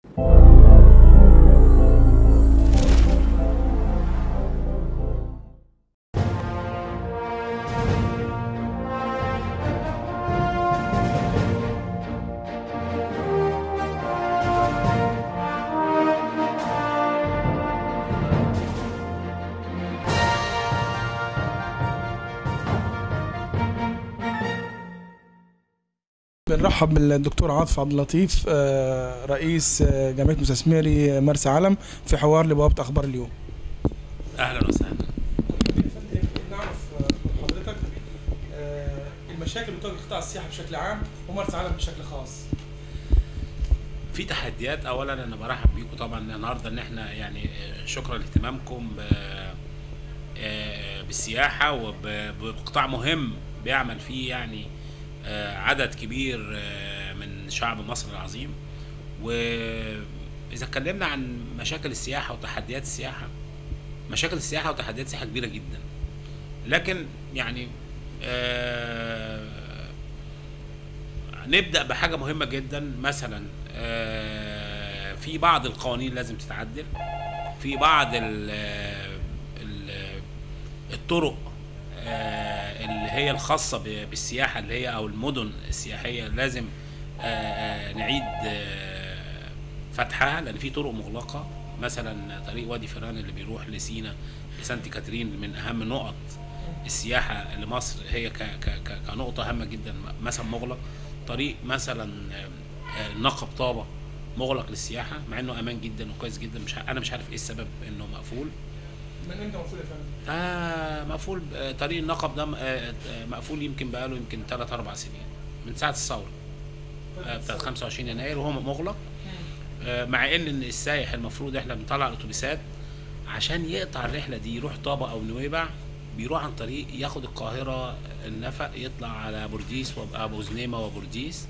بنرحب بالدكتور عاطف عبد اللطيف آه، رئيس آه، جمعيه مستثمري مرسى علم في حوار لبوابه اخبار اليوم. اهلا وسهلا نعرف من حضرتك آه، المشاكل اللي بتواجه قطاع السياحه بشكل عام ومرسى علم بشكل خاص. في تحديات اولا انا برحب بيكم طبعا النهارده ان احنا يعني آه، شكرا لاهتمامكم ب- آه، بالسياحه وبقطاع مهم بيعمل فيه يعني آه، عدد كبير آه، من شعب مصر العظيم واذا اتكلمنا عن مشاكل السياحه وتحديات السياحه مشاكل السياحه وتحديات السياحه كبيره جدا لكن يعني آه، نبدا بحاجه مهمه جدا مثلا آه، في بعض القوانين لازم تتعدل في بعض ال ال الطرق آه، اللي هي الخاصه ب- بالسياحه اللي هي او المدن السياحيه لازم آه، آه، نعيد آه، فتحها لان في طرق مغلقه مثلا طريق وادي فيران اللي بيروح لسينا لسانت كاترين من اهم نقط السياحه لمصر هي ك ك ك كنقطه هامه جدا مثلا مغلق طريق مثلا آه، آه، نقب طابه مغلق للسياحه مع انه امان جدا وكويس جدا مش ع- انا مش عارف ايه السبب انه مقفول من امتى المفروض يا فندم؟ آه مقفول آه، طريق النقب ده آه، آه، مقفول يمكن بقاله يمكن 3 4 سنين من ساعه الثوره آه، بتاعت 25 يناير وهو مغلق آه، مع ان إن السايح المفروض احنا بنطلع الاتوبيسات عشان يقطع الرحله دي يروح طابا او نويبع بيروح عن طريق ياخد القاهره النفق يطلع على بورديس وابقى ابو زنيمه وبورديس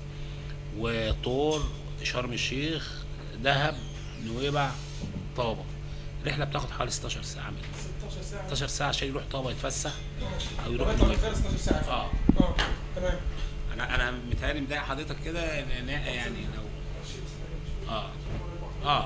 وطور شرم الشيخ دهب نويبع طابا الرحله بتاخد حوالي 16 ساعه من 16 ساعه 16 ساعه عشان يروح طابا يتفسح او يروح لغايه ما نويبع يخلص 12 ساعه. اه اه تمام. انا انا متهيألي مضايق حضرتك كده إن- إن- يعني لو اه اه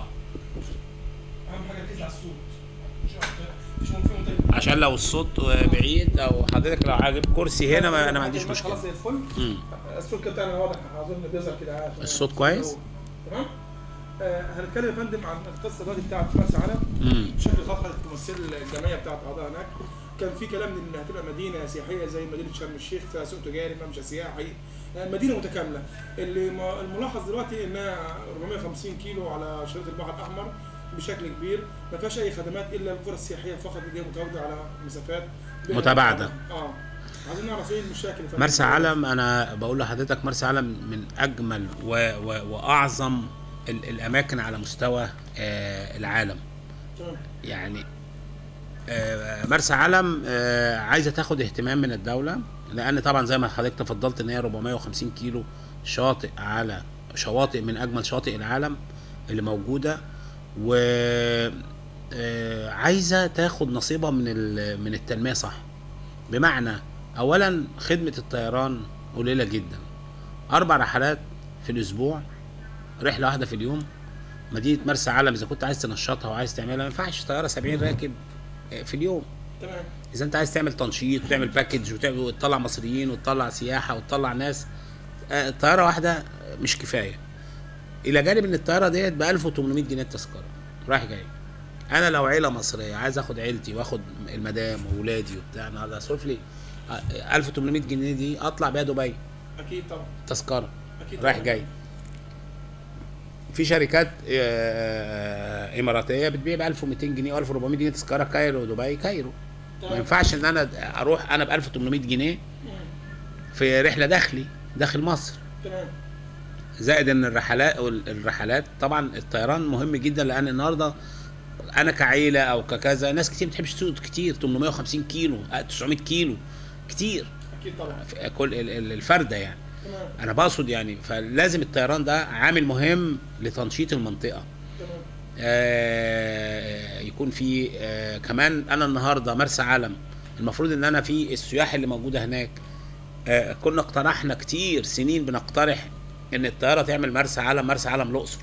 اهم حاجه ركز على الصوت. مش أكتر. مش ممكن منتج. عشان لو الصوت بعيد او حضرتك لو عاجب كرسي هنا ما انا ما عنديش خلاص مشكله زي الفل. مم. الصوت كده بتاعنا واضح اظن بيظهر كده عشان- الصوت كويس؟ تمام آه، هنتكلم يا فندم عن القصه دلوقتي بتاعت مرسى علم مم. بشكل خاص حضرتك تمثل الجمعيه بتاعت اعضاء هناك كان في كلام ان هتبقى مدينه سياحيه زي مدينه شرم الشيخ فيها سوق تجاري ممشى سياحي آه، مدينه متكامله اللي ما- الملاحظ دلوقتي انها 450 كيلو على شريط البحر الاحمر بشكل كبير ما فيهاش اي خدمات الا القرى السياحيه فقط اللي هي متواجده على مسافات متباعدة. اه عايزين نعرف ايه المشاكل يا فندم؟ مرسى علم انا بقول لحضرتك مرسى علم من اجمل و و واعظم ال- الاماكن على مستوى آه العالم تمام يعني آه، مرسى علم آه، عايزه تاخد اهتمام من الدوله لان طبعا زي ما حضرتك تفضلت ان هي 450 كيلو شاطئ على شواطئ من اجمل شواطئ العالم اللي موجوده و آه، عايزه تاخد نصيبها من ال- من التنميه صح بمعنى اولا خدمه الطيران قليله جدا اربع رحلات في الاسبوع رحله واحده في اليوم مدينه مرسى علم اذا كنت عايز تنشطها وعايز تعملها ما ينفعش طياره 70 راكب في اليوم تمام اذا انت عايز تعمل تنشيط وتعمل باكج وتعمل وتطلع مصريين وتطلع سياحه وتطلع ناس آه، طياره واحده مش كفايه الى جانب ان الطياره ديت ب 1800 جنيه التذكره رايح جاي انا لو عيله مصريه عايز اخد عيلتي واخد المدام واولادي وبتاع النهارده اصرف لي آه، 1800 جنيه دي اطلع بيها دبي اكيد طبعا تذكره اكيد رايح طبعاً. جاي في شركات آه، اماراتيه بتبيع ب 1200 جنيه و 1400 جنيه تذكره كايرو ودبي كايرو ما تمام. ينفعش ان انا اروح انا ب 1800 جنيه مم. في رحله داخلي داخل مصر تمام زائد ان الرحلات الرحلات طبعا الطيران مهم جدا لان النهارده انا كعيله او ككذا ناس كتير بتحبش تسوق كتير 850 كيلو آه، 900 كيلو كتير اكيد طبعا في كل ال- ال- الفرده يعني تمام انا بقصد يعني فلازم الطيران ده عامل مهم لتنشيط المنطقه تمام آه، يكون في آه، كمان انا النهارده مرسى علم المفروض ان انا في السياح اللي موجوده هناك آه، كنا اقترحنا كتير سنين بنقترح ان الطياره تعمل مرسى علم مرسى علم الاقصر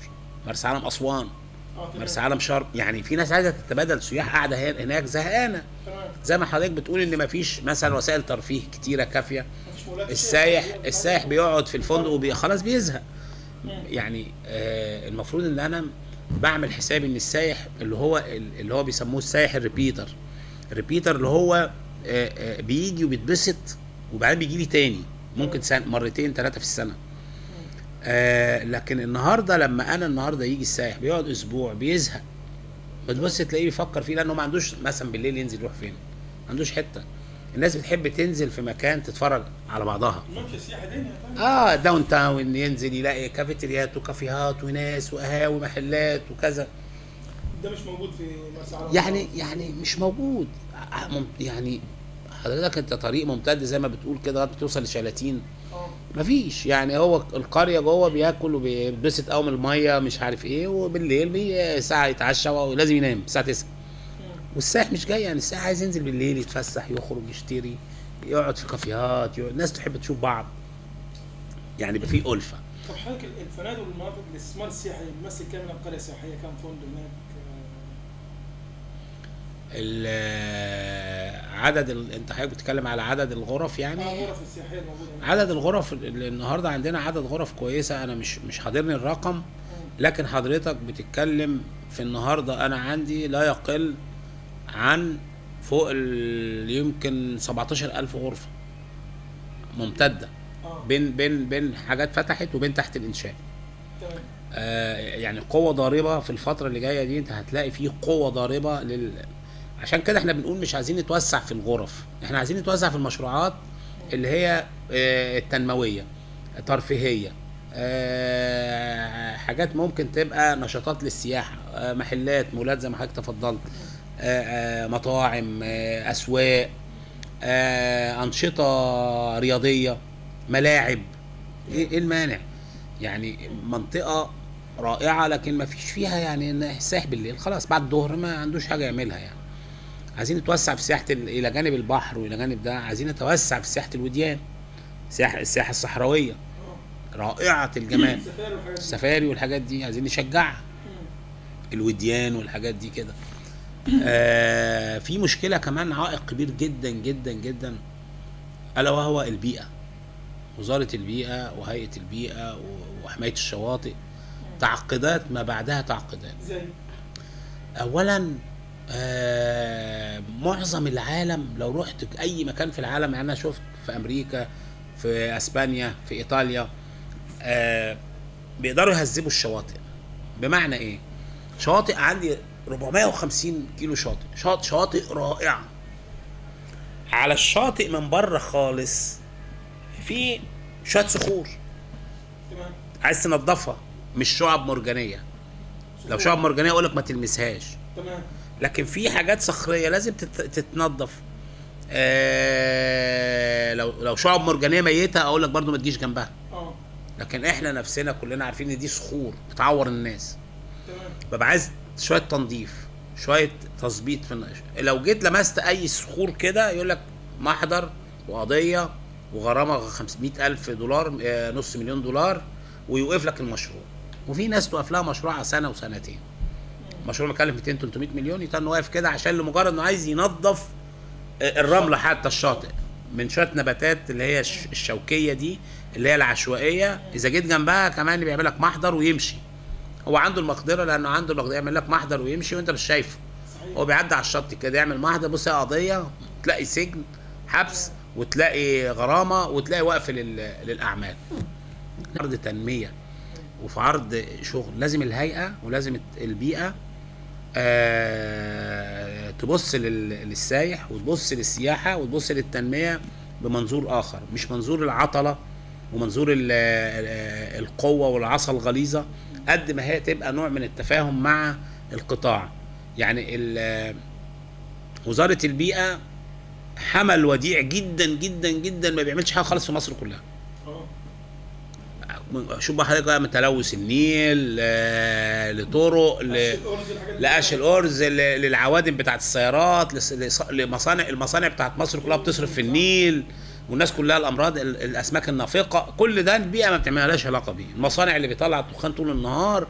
مرسى علم اسوان اه تمام مرسى علم شرم يعني في ناس عايزه تتبادل سياح قاعده هي- هناك زهقانه تمام زي ما حضرتك بتقول ان مفيش مثلا وسائل ترفيه كتيره كافيه مفيش مولات السايح كتير. السايح بيقعد في الفندق وبي خلاص بيزهق مم. يعني آه المفروض ان انا بعمل حسابي ان السايح اللي هو اللي هو بيسموه السايح الريبيتر الريبيتر اللي هو آه آه بيجي وبيتبسط وبعدين بيجي لي تاني ممكن سنة مرتين ثلاثه في السنه آه لكن النهارده لما انا النهارده يجي السايح بيقعد اسبوع بيزهق بتبص تلاقيه بيفكر فيه لانه ما عندوش مثلا بالليل ينزل يروح فين ما عندوش حته الناس بتحب تنزل في مكان تتفرج على بعضها الممشى السياحي دنيا طيب اه داون تاون ينزل يلاقي كافيتريات وكافيهات وناس وقهاوي محلات وكذا ده مش موجود في مرسى علم يعني يعني مش موجود ع- مم- يعني حضرتك انت طريق ممتد زي ما بتقول كده لغايه ما توصل لشلاتين اه مفيش يعني هو القريه جوه بياكل وبيتبسط قوي من الميه مش عارف ايه وبالليل بي ساعه يتعشى ولازم ينام الساعه 9 مم. والسائح مش جاي يعني السائح عايز ينزل بالليل يتفسح يخرج يشتري يقعد في كافيهات يقعد. الناس تحب تشوف بعض يعني يبقى في ألفة طب حضرتك الفنادق والمناطق الاستثمار السياحي بيمثل كام من القريه السياحيه كام فندق هناك ال- عدد ال... انت حضرتك بتتكلم على عدد الغرف اه يعني الغرف السياحيه الموجوده هناك عدد الغرف اللي النهارده عندنا عدد غرف كويسه انا مش مش حاضرني الرقم مم. لكن حضرتك بتتكلم في النهارده انا عندي لا يقل عن فوق ال... يمكن 17000 غرفه ممتده اه بين بين بين حاجات فتحت وبين تحت الانشاء تمام آه يعني قوه ضاربه في الفتره اللي جايه دي انت هتلاقي فيه قوه ضاربه لل عشان كده احنا بنقول مش عايزين نتوسع في الغرف احنا عايزين نتوسع في المشروعات اللي هي آه التنمويه ترفيهيه آه حاجات ممكن تبقى نشاطات للسياحه آه محلات مولات زي ما حضرتك تفضلت آه آه مطاعم آه اسواق آه انشطه رياضيه ملاعب ايه إيه المانع يعني منطقه رائعه لكن ما فيش فيها يعني إن ساح بالليل خلاص بعد الظهر ما عندوش حاجه يعملها يعني عايزين نتوسع في سياحه ال- الى جانب البحر والى جانب ده عايزين نتوسع في سياحه الوديان سياحه السياحه الصحراويه اه رائعه الجمال السفاري والحاجات دي السفاري والحاجات دي عايزين نشجعها مم. الوديان والحاجات دي كده آه في مشكله كمان عائق كبير جدا جدا جدا الا وهو البيئه وزاره البيئه وهيئه البيئه و- وحمايه الشواطئ تعقيدات ما بعدها تعقيدات زي اولا آه معظم العالم لو رحت اي مكان في العالم يعني انا شفت في امريكا في اسبانيا في ايطاليا آه بيقدروا يهذبوا الشواطئ بمعنى ايه شواطئ عندي 450 كيلو شاطئ شاطئ شواطئ رائعه على الشاطئ من بره خالص في شويه صخور تمام عايز تنضفها مش شعب مرجانيه لو شعب مرجانيه اقول لك ما تلمسهاش تمام لكن في حاجات صخريه لازم تت- تتنضف آه لو لو شعب مرجانيه ميته اقول لك برضو ما تجيش جنبها اه لكن احنا نفسنا كلنا عارفين ان دي صخور بتعور الناس تمام ببقى عايز شويه تنظيف شويه تظبيط في النقش لو جيت لمست اي صخور كده يقول لك محضر وقضيه وغرامه 500 الف دولار آه، نص مليون دولار ويوقف لك المشروع وفي ناس توقف لها مشروع سنه وسنتين مشروع مكلف 200 300 مليون يتن واقف كده عشان لمجرد انه عايز ينظف آه، الرمله حتى الشاطئ من شويه نباتات اللي هي الش- الشوكيه دي اللي هي العشوائيه اذا جيت جنبها كمان بيعمل لك محضر ويمشي هو عنده المقدره لانه عنده المقدره يعمل لك محضر ويمشي وانت مش شايفه صحيح هو بيعدي على الشط كده يعمل محضر بص هي قضيه تلاقي سجن حبس وتلاقي غرامه وتلاقي وقف لل... للاعمال عرض تنميه وفي عرض شغل لازم الهيئه ولازم البيئه آه تبص لل... للسايح وتبص للسياحه وتبص للتنميه بمنظور اخر مش منظور العطله ومنظور ال- ال- القوه والعصا الغليظه قد ما هي تبقى نوع من التفاهم مع القطاع يعني ال- وزاره البيئه حمل وديع جدا جدا جدا ما بيعملش حاجه خالص في مصر كلها اه شوف بقى حضرتك بقى من تلوث النيل آه، لطرق ل... أشيل الأرز الحاجات دي. لقش الارز ل- للعوادم بتاعت السيارات لس- لص- لمصانع المصانع بتاعت مصر كلها بتصرف في النيل والناس كلها الامراض ال- الاسماك النافقه كل ده البيئه ما بتعملهاش علاقه بيه المصانع اللي بيطلع الدخان طول النهار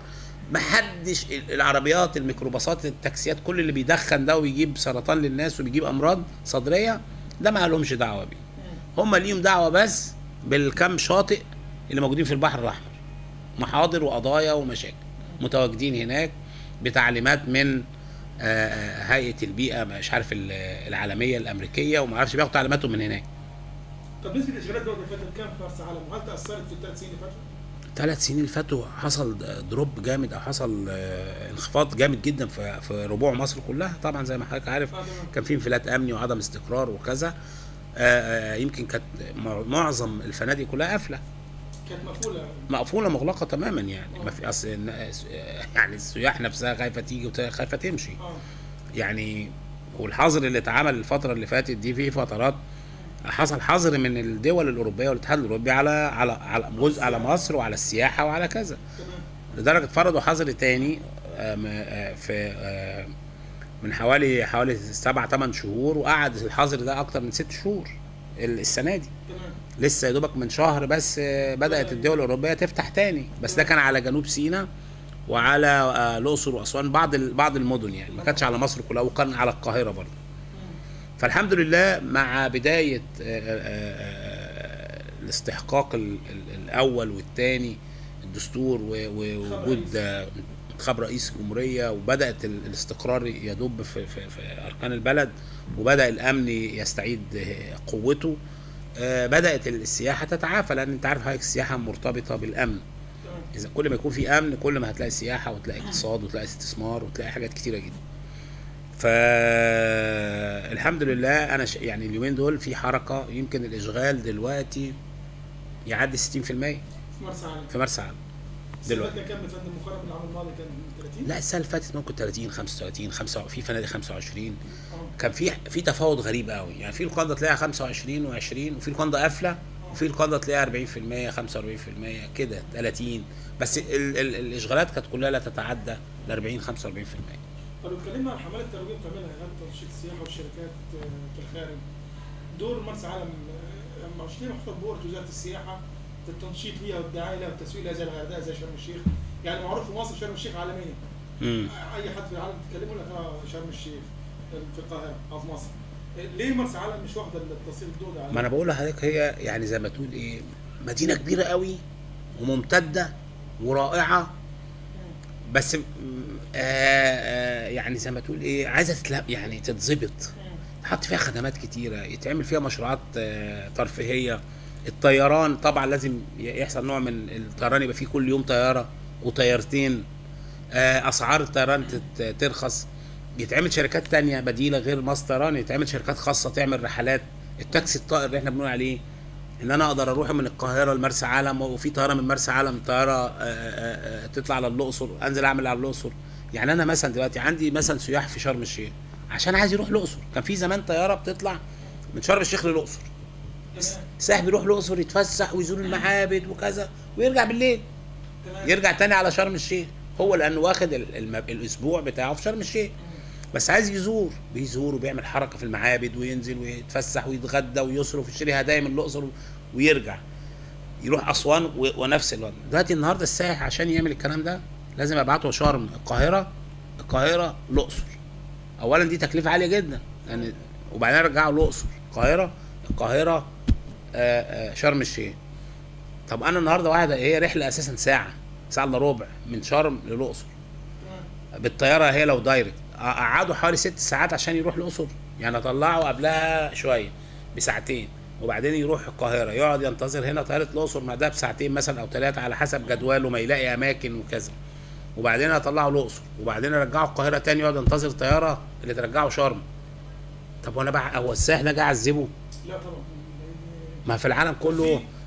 ما حدش ال- العربيات الميكروباصات التاكسيات كل اللي بيدخن ده ويجيب سرطان للناس وبيجيب امراض صدريه ده ما لهمش دعوه بيه هم ليهم دعوه بس بالكم شاطئ اللي موجودين في البحر الاحمر محاضر وقضايا ومشاكل متواجدين هناك بتعليمات من آه، آه، هيئه البيئه مش عارف ال- العالميه الامريكيه وما اعرفش بياخدوا تعليماتهم من هناك طب نسبه الاشغالات دول اللي فاتت كام في مرسى علم وهل تاثرت في الثلاث سنين اللي فاتوا؟ ثلاث سنين اللي فاتوا حصل دروب جامد او حصل آه، انخفاض جامد جدا في في ربوع مصر كلها طبعا زي ما حضرتك عارف اه تمام كان في انفلات امني وعدم استقرار وكذا آه، آه، يمكن كانت مع- معظم الفنادق كلها قافله كانت مقفوله مقفوله مغلقه تماما يعني ما في اصل الناس- يعني السياح نفسها خايفه تيجي وخايفه تمشي اه يعني والحظر اللي اتعمل الفتره اللي فاتت دي في فترات حصل حظر من الدول الاوروبيه والاتحاد الاوروبي على على على جزء على مصر وعلى السياحه وعلى كذا تمام لدرجه فرضوا حظر تاني آم، آه، في آه، من حوالي حوالي سبع ثمان شهور وقعد الحظر ده اكتر من ست شهور ال- السنه دي تمام لسه يا دوبك من شهر بس آه، بدات الدول الاوروبيه تفتح تاني بس ده كان على جنوب سيناء وعلى آه، الاقصر واسوان بعض ال- بعض المدن يعني ما كانش على مصر كلها وكان على القاهره برضه فالحمد لله مع بدايه آه، آه، آه، الاستحقاق ال- ال- الاول والثاني الدستور و- ووجود آه، انتخاب رئيس الجمهوريه وبدات ال- الاستقرار يدب في, في, في اركان البلد وبدا الامن يستعيد آه، قوته آه، بدات السياحه تتعافى لان انت عارف حضرتك السياحه مرتبطه بالامن تمام اذا كل ما يكون في امن كل ما هتلاقي سياحه وتلاقي اقتصاد وتلاقي استثمار وتلاقي حاجات كتيره جدا فالحمد لله انا ش... يعني اليومين دول في حركه يمكن الاشغال دلوقتي يعدي 60% في في مرسى علم مرسى علم دلوقتي دلوقتي. كان كام يا فندم مقارنه بالعام الماضي كان 30 لا السنه اللي فاتت ممكن 30 35 5 في فنادق 25 اه كان في في تفاوت غريب قوي يعني في القاده تلاقيها 25 و20 وفي القاده قافله وفي القاده تلاقيها 40% 45% كده 30 بس ال ال الاشغالات كانت كلها لا تتعدى ال 40 45% طب اتكلمنا عن الحملات الترويجيه اللي بتعملها هيئه تنشيط السياحه والشركات آه، في الخارج دور مرسى علم آه، مش ليه محطوط بورة وزاره السياحه في التنشيط ليها والدعايه ليها والتسويق ليها زي الغردقه زي شرم الشيخ يعني معروف في مصر شرم الشيخ عالميا امم اي حد في العالم تكلمه يقول لك اه شرم الشيخ في القاهره او في مصر ليه مرسى علم مش واخده التصنيف الدول ده ما انا بقول لحضرتك هي يعني زي ما تقول ايه مدينه كبيره قوي وممتده ورائعه بس م- آه آه يعني زي ما تقول ايه عايزه تتلا يعني تتظبط تحط فيها خدمات كتيره يتعمل فيها مشروعات آه ترفيهيه الطيران طبعا لازم ي- يحصل نوع من الطيران يبقى فيه كل يوم طياره وطيارتين آه اسعار الطيران تت- ترخص يتعمل شركات تانية بديله غير مصر طيران يتعمل شركات خاصه تعمل رحلات التاكسي الطائر اللي احنا بنقول عليه ان انا اقدر اروح من القاهره لمرسى علم وفي طياره من مرسى علم طياره آه، آه، آه، تطلع على الاقصر انزل اعمل على الاقصر يعني انا مثلا دلوقتي عندي مثلا سياح في شرم الشيخ عشان عايز يروح الاقصر كان في زمان طياره بتطلع من شرم الشيخ للاقصر تمام سائح بيروح الاقصر يتفسح ويزور المعابد وكذا ويرجع بالليل تمام يرجع تاني على شرم الشيخ هو لانه واخد ال- الم- الاسبوع بتاعه في شرم الشيخ بس عايز يزور بيزور وبيعمل حركه في المعابد وينزل ويتفسح ويتغدى ويصرف ويشتري هدايا من الاقصر ويرجع يروح اسوان و- ونفس الوضع دلوقتي النهارده السائح عشان يعمل الكلام ده لازم ابعته شرم القاهره القاهره الاقصر اولا دي تكلفه عاليه جدا يعني وبعدين ارجعه الاقصر القاهره القاهره آه، آه، شرم الشيخ طب انا النهارده واحد هي رحله اساسا ساعه ساعه الا ربع من شرم للاقصر تمام بالطياره هي لو دايركت قعدوا حوالي ست ساعات عشان يروح الاقصر يعني اطلعه قبلها شويه بساعتين وبعدين يروح القاهره يقعد ينتظر هنا طياره الاقصر بعدها بساعتين مثلا او ثلاثه على حسب جدوله ما يلاقي اماكن وكذا وبعدين اطلعه الاقصر وبعدين ارجعه القاهره تاني يقعد ينتظر طياره اللي ترجعه شرم طب وانا بقى هو السائح ده جاي اعذبه لا طبعا لأن- ما في العالم كله في-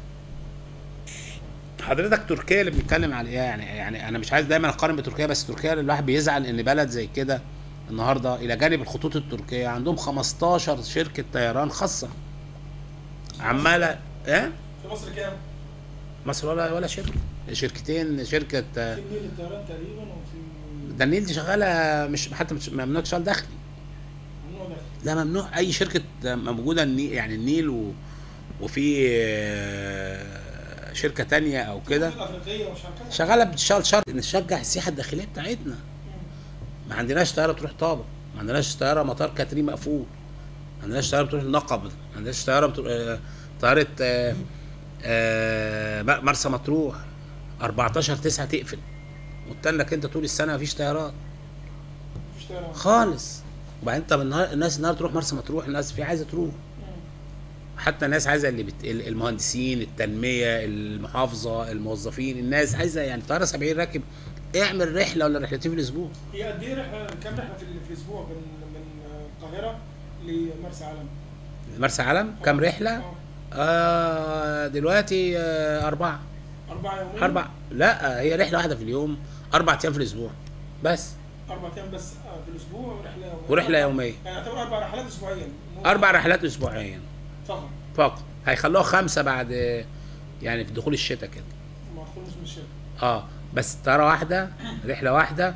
حضرتك تركيا اللي بنتكلم عليها يعني يعني انا مش عايز دايما اقارن بتركيا بس تركيا الواحد بيزعل ان بلد زي كده النهارده الى جانب الخطوط التركيه عندهم 15 شركه طيران خاصه عماله ايه في مصر كام؟ مصر ولا ولا شركه شركتين شركه آه، في النيل الطيران تقريبا وفي ده النيل دي شغاله مش حتى مش ممنوع تشتغل داخلي ممنوع ده لا ممنوع اي شركه موجوده النيل يعني النيل و... وفي آه، شركه تانية او كده الافريقيه ومش عارف كده شغاله بتشتغل شرط نشجع السياحه الداخليه بتاعتنا ما عندناش طياره تروح طابه ما عندناش طياره مطار كاترين مقفول ما عندناش طياره بتروح النقب ما عندناش طياره بتروح آه، طياره آه، آه، م- مرسى مطروح 14 9 تقفل وتنك انت طول السنه مفيش طيارات مفيش طيران خالص وبعدين طب النهار الناس النهارده تروح مرسى مطروح الناس في عايزه تروح حتى الناس عايزه اللي بت... المهندسين التنميه المحافظه الموظفين الناس عايزه يعني طياره 70 راكب اعمل رحله ولا رحلتين في الاسبوع هي قد ايه رحله كام رحله في, ال- في الاسبوع من من القاهره لمرسى علم؟ مرسى علم كام رحله آه. آه دلوقتي آه أربعة اربع يومين أربع لا هي رحلة واحدة في اليوم أربع أيام في الأسبوع بس اربع ايام بس آه، في الاسبوع ورحله يوميه ورحلة يومية يعني يعتبر اربع رحلات اسبوعيا أربع رحلات أسبوعيا فقط فقط هيخلوها خمسة بعد آه، يعني في دخول الشتاء كده ما تخرجش من الشركه اه بس طيارة واحدة رحلة واحدة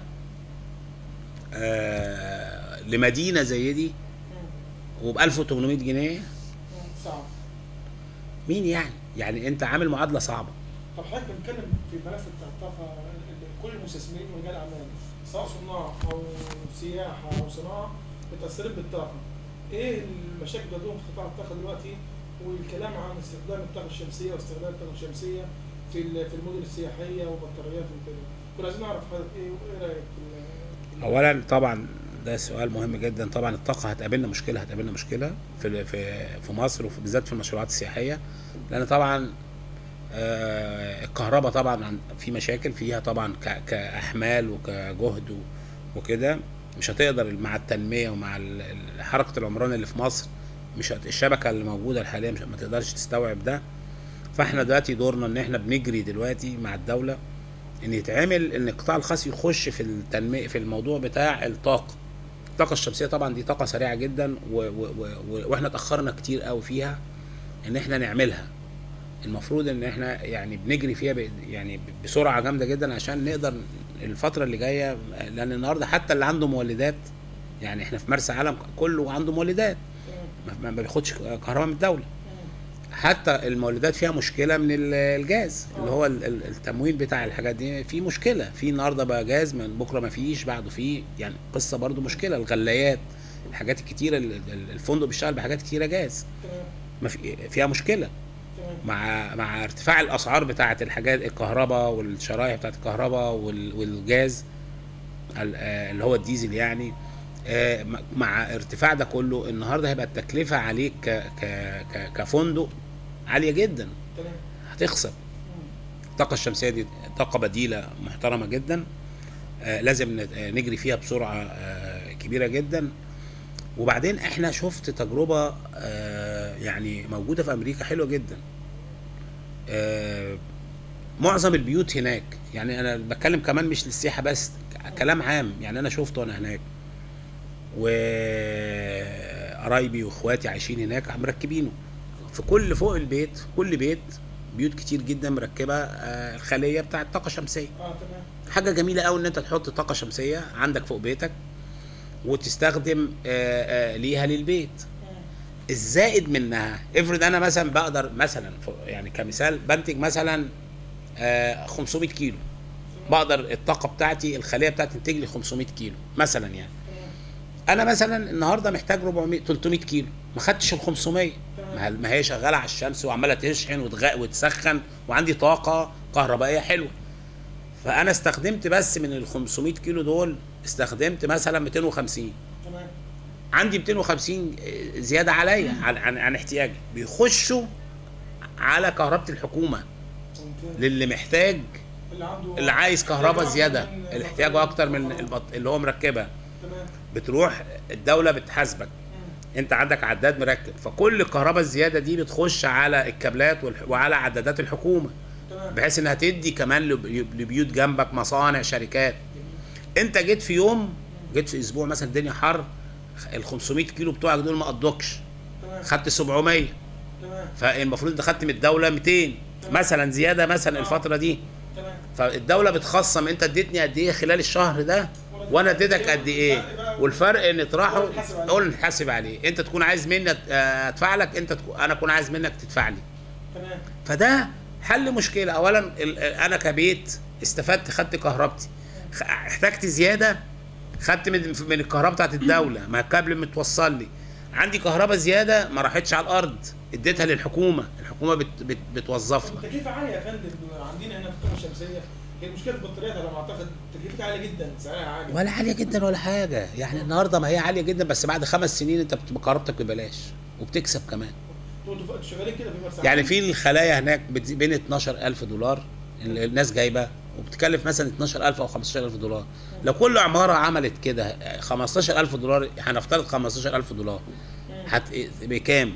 آه لمدينة زي دي وب 1800 جنيه صعب مين يعني؟ يعني أنت عامل معادلة صعبة طب حضرتك بنتكلم في الملف بتاع الطاقه اللي كل المستثمرين ورجال اعمال سواء صناع او سياحه او صناعه متاثرين بالطاقه ايه المشاكل اللي عندهم في قطاع الطاقه دلوقتي والكلام عن استخدام الطاقه الشمسيه واستغلال الطاقه الشمسيه في ال- في المدن السياحيه وبطاريات وكده كنا عايزين نعرف حضرتك ايه وايه رايك في ال- في ال- اولا طبعا ده سؤال مهم جدا طبعا الطاقه هتقابلنا مشكله هتقابلنا مشكله في في في مصر وبالذات في المشروعات السياحيه لان طبعا آه، الكهرباء طبعا عن- في مشاكل فيها طبعا ك- كاحمال وكجهد و- وكده مش هتقدر مع التنميه ومع ال- ال- حركه العمران اللي في مصر مش هت- الشبكه اللي موجوده حاليا مش ما تقدرش تستوعب ده فاحنا دلوقتي دورنا ان احنا بنجري دلوقتي مع الدوله ان يتعمل ان القطاع الخاص يخش في التنميه في الموضوع بتاع الطاقه الطاقه الشمسيه طبعا دي طاقه سريعه جدا و و و و واحنا اتاخرنا كتير قوي فيها ان احنا نعملها المفروض ان احنا يعني بنجري فيها ب- يعني بسرعه جامده جدا عشان نقدر الفتره اللي جايه لان النهارده حتى اللي عنده مولدات يعني احنا في مرسى علم كله عنده مولدات تمام. ما ما بياخدش كهرباء من الدوله مم. حتى المولدات فيها مشكله من ال- الجاز اللي هو ال- ال- التموين بتاع الحاجات دي في مشكله في النهارده بقى جاز من بكره ما فيش بعده في يعني قصه برضو مشكله الغلايات الحاجات الكتيره ال- ال- الفندق بيشتغل بحاجات كتيره جاز تمام ما في فيها مشكله تمام مع مع ارتفاع الاسعار بتاعه الحاجات الكهرباء والشرايح بتاعه الكهرباء وال- والجاز ال- آه، اللي هو الديزل يعني آه، م- مع ارتفاع ده كله النهارده هيبقى التكلفه عليك ك ك ك كفندق عاليه جدا تمام هتخسر مم. الطاقه الشمسيه دي طاقه بديله محترمه جدا آه، لازم نت- آه، نجري فيها بسرعه آه، كبيره جدا وبعدين احنا شفت تجربه آه، يعني موجوده في امريكا حلوه جدا آه، معظم البيوت هناك يعني انا بتكلم كمان مش للسياحه بس ك- كلام عام يعني انا شفته وانا هناك وقرايبي واخواتي عايشين هناك مركبينه في كل فوق البيت كل بيت بيوت كتير جدا مركبه آه، الخليه بتاعه طاقه شمسيه اه تمام حاجه جميله قوي ان انت تحط طاقه شمسيه عندك فوق بيتك وتستخدم آه، آه، ليها للبيت مم. الزائد منها افرض انا مثلا بقدر مثلا ف- يعني كمثال بنتج مثلا آه، 500 كيلو بقدر الطاقه بتاعتي الخليه بتاعتي تنتج لي 500 كيلو مثلا يعني تمام انا مثلا النهارده محتاج 400 300 كيلو ما خدتش ال 500 ما ما هي شغاله على الشمس وعماله تشحن وتغ... وتسخن وعندي طاقه كهربائيه حلوه فانا استخدمت بس من ال 500 كيلو دول استخدمت مثلا 250 تمام عندي 250 زياده عليا عن عن, عن احتياجي بيخشوا على كهرباء الحكومه ممتاز للي محتاج اللي عنده اللي عايز كهرباء احتياجه زياده أكتر من- الاحتياجه اكتر من البط... اللي هو مركبها تمام بتروح الدوله بتحاسبك مم. انت عندك عداد مركب فكل الكهرباء الزياده دي بتخش على الكابلات والح... وعلى عدادات الحكومه تمام بحيث انها تدي كمان لب... لبيوت جنبك مصانع شركات انت جيت في يوم جيت في اسبوع مثلا الدنيا حر ال 500 كيلو بتوعك دول ما قضوكش تمام خدت 700 تمام فالمفروض انت خدت من الدوله 200 مثلا زياده مثلا الفتره دي تمام فالدوله بتخصم انت اديتني قد ايه خلال الشهر ده وانا اديتك قد ايه والفرق ان اطرحه قول نحاسب عليه انت تكون عايز مني أت- ادفع لك انت تكون انا اكون عايز منك تدفع لي تمام فده حل مشكله اولا ال- انا كبيت استفدت خدت كهربتي خ- احتجت زياده خدت من من الكهرباء بتاعت الدوله ما الكابل متوصل لي عندي كهرباء زياده ما راحتش على الارض اديتها للحكومه الحكومه بت بت بتوظفها التكلفه عاليه يا فندم عندنا هنا في الطاقه الشمسيه هي مشكله البطاريات على ما اعتقد تكلفتها عاليه جدا سعرها عالي ولا عاليه جدا ولا حاجه يعني النهارده ما هي عاليه جدا بس بعد خمس سنين انت بتبقى كهربتك ببلاش وبتكسب كمان انتوا انتوا شغالين كده في مرسى يعني في الخلايا هناك بت- بين 12000 دولار ال- الناس جايبه وبتكلف مثلا 12000 او 15000 دولار لو كل عماره عملت كده 15000 دولار هنفترض 15000 دولار هت بكام؟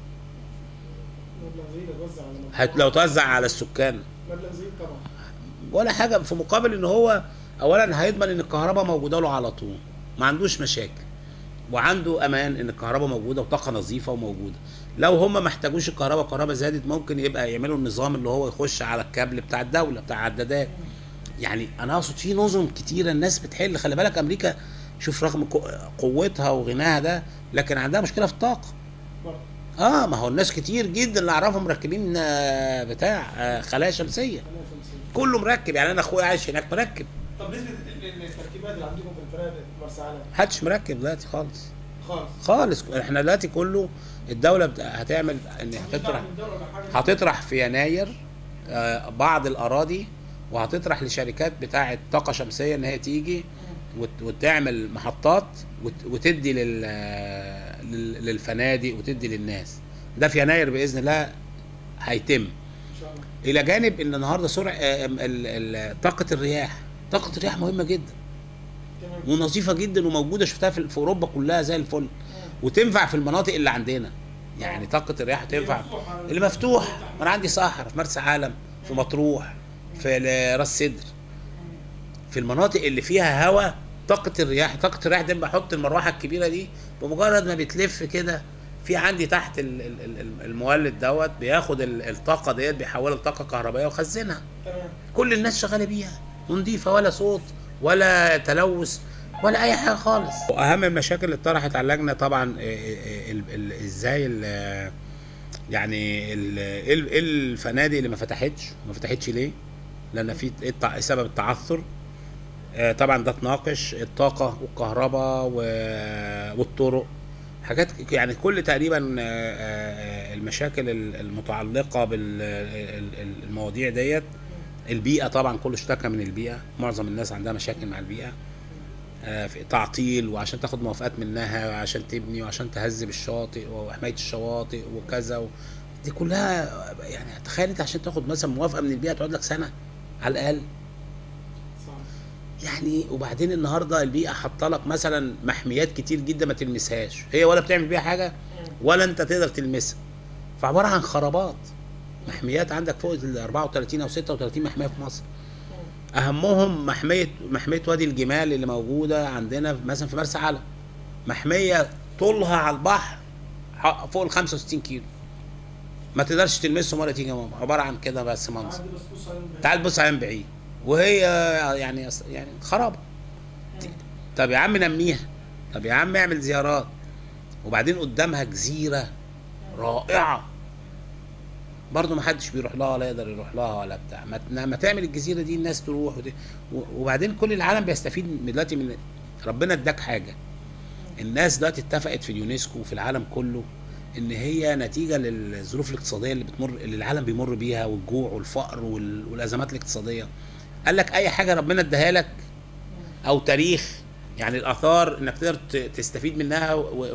مبلغ زي ده توزع على هت لو توزع على السكان مبلغ زي طبعا ولا حاجه في مقابل ان هو اولا هيضمن ان الكهرباء موجوده له على طول ما عندوش مشاكل وعنده امان ان الكهرباء موجوده وطاقه نظيفه وموجوده لو هم ما احتاجوش الكهرباء الكهرباء زادت ممكن يبقى يعملوا النظام اللي هو يخش على الكابل بتاع الدوله بتاع عدادات يعني انا اقصد في نظم كتيره الناس بتحل خلي بالك امريكا شوف رغم قو- قوتها وغناها ده لكن عندها مشكله في الطاقه برضه اه ما هو الناس كتير جدا اللي اعرفهم مركبين آه، بتاع آه، خلايا شمسيه خلينا خمسين. كله مركب يعني انا اخويا عايش هناك مركب طب بالنسبه لل- للتركيبات اللي عندكم في الفنادق في مرسى علم محدش مركب دلوقتي خالص خالص خالص احنا دلوقتي كله الدوله بت- هتعمل ان هتطرح هتطرح في يناير آه، بعض الاراضي وهتطرح لشركات بتاعه طاقه شمسيه ان هي تيجي وت- وتعمل محطات وت- وتدي لل لل- للفنادق وتدي للناس ده في يناير باذن الله هيتم ان شاء الله الى جانب ان النهارده سرعه آه، ال- ال- طاقه الرياح طاقه الرياح مهمه جدا تمام ونظيفه جدا وموجوده شفتها في في اوروبا كلها زي الفل وتنفع في المناطق اللي عندنا يعني طاقه الرياح تنفع مفتوحة. اللي مفتوح انا عندي صحراء في مرسى علم في مطروح في ال- راس سدر في المناطق اللي فيها هواء طاقه الرياح طاقه الرياح دي بحط المروحه الكبيره دي بمجرد ما بتلف كده في عندي تحت ال- ال- ال- المولد دوت بياخد ال- الطاقه ديت بيحولها لطاقه كهربائيه ويخزنها تمام كل الناس شغاله بيها ونضيفه ولا صوت ولا تلوث ولا اي حاجه خالص واهم المشاكل اللي اتطرحت على اللجنه طبعا إيه إيه ال- ال- ازاي ال- يعني ال- ايه ال- إيه الفنادق اللي ما فتحتش ما فتحتش ليه لان في إيه التع- سبب التعثر آه، طبعا ده اتناقش الطاقه والكهرباء و- والطرق حاجات ك- يعني كل تقريبا آه، آه، المشاكل ال- المتعلقه بالمواضيع ديت البيئه طبعا كله اشتكى من البيئه معظم الناس عندها مشاكل مع البيئه آه، في تعطيل وعشان تاخد موافقات منها وعشان تبني وعشان تهذب الشاطئ وحمايه الشواطئ وكذا و... دي كلها يعني تخيل انت عشان تاخد مثلا موافقه من البيئه تقعد لك سنه على الاقل صعب يعني وبعدين النهارده البيئه حاطه لك مثلا محميات كتير جدا ما تلمسهاش هي ولا بتعمل بيها حاجه ولا انت تقدر تلمسها فعباره عن خرابات محميات عندك فوق ال 34 او 36 محميه في مصر اهمهم محميه محميه وادي الجمال اللي موجوده عندنا مثلا في مرسى علم محميه طولها على البحر ح- فوق ال 65 كيلو ما تقدرش تلمسهم ولا تيجي جنبهم عباره عن كده بس منظر عندي بس بص على البيت. تعال بص عليها من بعيد وهي يعني يعني خرابه طب يا عم نميها طب يا عم اعمل زيارات وبعدين قدامها جزيره رائعه برضه ما حدش بيروح لها ولا يقدر يروح لها ولا بتاع ما ت- ما تعمل الجزيره دي الناس تروح وت- و- وبعدين كل العالم بيستفيد من دلوقتي من ربنا اداك حاجه الناس دلوقتي اتفقت في اليونسكو وفي العالم كله ان هي نتيجه للظروف الاقتصاديه اللي بتمر اللي العالم بيمر بيها والجوع والفقر وال- والازمات الاقتصاديه قال لك اي حاجه ربنا اداها لك او تاريخ يعني الاثار انك تقدر ت- تستفيد منها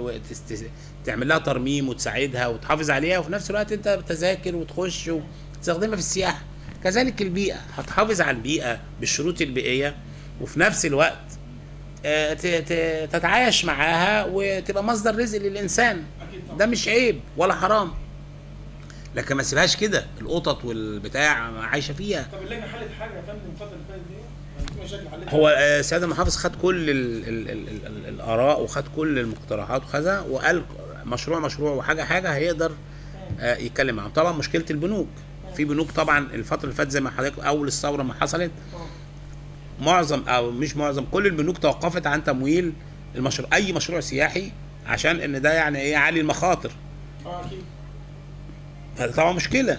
وتعمل لها ترميم وتساعدها وتحافظ عليها وفي نفس الوقت انت بتذاكر وتخش وتستخدمها في السياحه كذلك البيئه هتحافظ على البيئه بالشروط البيئيه وفي نفس الوقت آه، ت- ت- تتعايش معاها وتبقى مصدر رزق للانسان اكيد طبعا ده مش عيب ولا حرام لكن ما تسيبهاش كده القطط والبتاع عايشه فيها طب اللجنه حلت حاجه يا فندم الفتره اللي فاتت دي يعني في مشاكل حلتها هو آه، سيد المحافظ خد كل ال ال ال ال ال الاراء وخد كل المقترحات وكذا وقال مشروع مشروع وحاجه حاجه هيقدر آه، يتكلم معاهم طبعا مشكله البنوك في بنوك طبعا الفتره اللي فاتت زي ما حضرتك اول الثوره ما حصلت آه. معظم او مش معظم كل البنوك توقفت عن تمويل المشروع اي مشروع سياحي عشان ان ده يعني ايه عالي المخاطر اه اكيد فطبعا مشكله